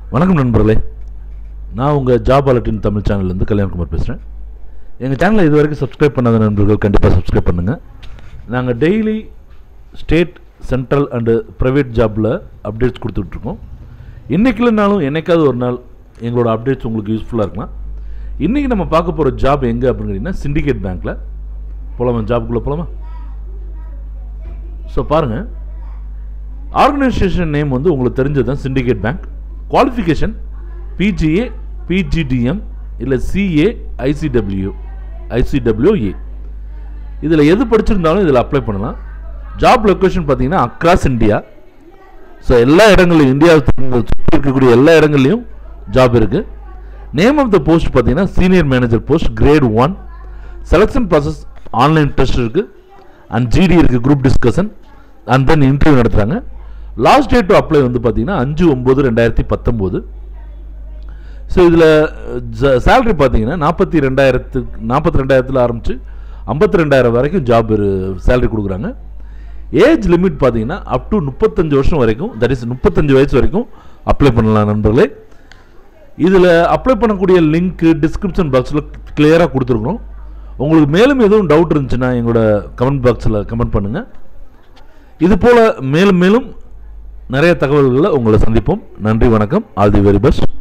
வணக்கம் நண்பர்களே நான் உங்கள் ஜாப் அலர்ட்டின் தமிழ் சேனல்லேருந்து கல்யாண்குமார் பேசுகிறேன் எங்கள் சேனலை இது வரைக்கும் சப்ஸ்கிரைப் பண்ணாத நண்பர்கள் கண்டிப்பாக சப்ஸ்கிரைப் பண்ணுங்கள் நாங்கள் daily state central and private ஜாப்பில் அப்டேட்ஸ் கொடுத்துட்ருக்கோம் இன்றைக்கி இல்லைனாலும் என்னைக்காவது ஒரு நாள் எங்களோட அப்டேட்ஸ் உங்களுக்கு யூஸ்ஃபுல்லாக இருக்கலாம் இன்றைக்கி நம்ம பார்க்க போகிற ஜாப் எங்கே அப்படின்னு கேட்டிங்கன்னா சிண்டிகேட் பேங்க்கில் போலாமா ஜாப்குள்ளே போலாமா ஸோ பாருங்கள் ஆர்கனைசேஷன் நேம் வந்து உங்களுக்கு தெரிஞ்சது தான் syndicate bank qualification PGA PGDM இல்லை சிஏ ஐசிடபிள்யூ ஐசிடபிள்யூஏ இதில் எது படிச்சிருந்தாலும் இதில் அப்ளை பண்ணலாம் ஜாப் லொக்கேஷன் பார்த்தீங்கன்னா அக்ராஸ் இந்தியா ஸோ எல்லா இடங்களையும் இந்தியா சுற்றி இருக்கக்கூடிய எல்லா இடங்கள்லையும் ஜாப் இருக்குது நேம் ஆஃப் த போஸ்ட் பார்த்தீங்கன்னா senior manager post grade one selection process online test இருக்குது அண்ட் ஜிடி இருக்குது group discussion and then interview நடத்துகிறாங்க லாஸ்ட் டேட் டு அப்ளை வந்து பார்த்தீங்கன்னா அஞ்சு ஒம்பது ரெண்டாயிரத்தி பத்தொம்போது ஸோ இதில் சேலரி பார்த்தீங்கன்னா நாற்பத்தி ரெண்டாயிரத்துக்கு நாற்பத்தி ரெண்டாயிரத்தில் ஆரம்பித்து ஐம்பத்தி ரெண்டாயிரம் வரைக்கும் ஜாப் சேலரி கொடுக்குறாங்க ஏஜ் லிமிட் பார்த்தீங்கன்னா அப் டு முப்பத்தஞ்சு வருஷம் வரைக்கும் தட் இஸ் முப்பத்தஞ்சு வயசு வரைக்கும் அப்ளை பண்ணலாம் நண்பர்களே இதில் அப்ளை பண்ணக்கூடிய லிங்க்கு டிஸ்கிரிப்ஷன் பாக்ஸில் கிளியராக கொடுத்துருக்குறோம் உங்களுக்கு மேலும் எதுவும் டவுட் இருந்துச்சுன்னா எங்களோட கமெண்ட் பாக்ஸில் கமெண்ட் பண்ணுங்கள் இது போல் மேலும் மேலும் நிறைய தகவல்களை உங்களை சந்திப்போம் நன்றி வணக்கம் ஆல் தி வெரி பெஸ்ட்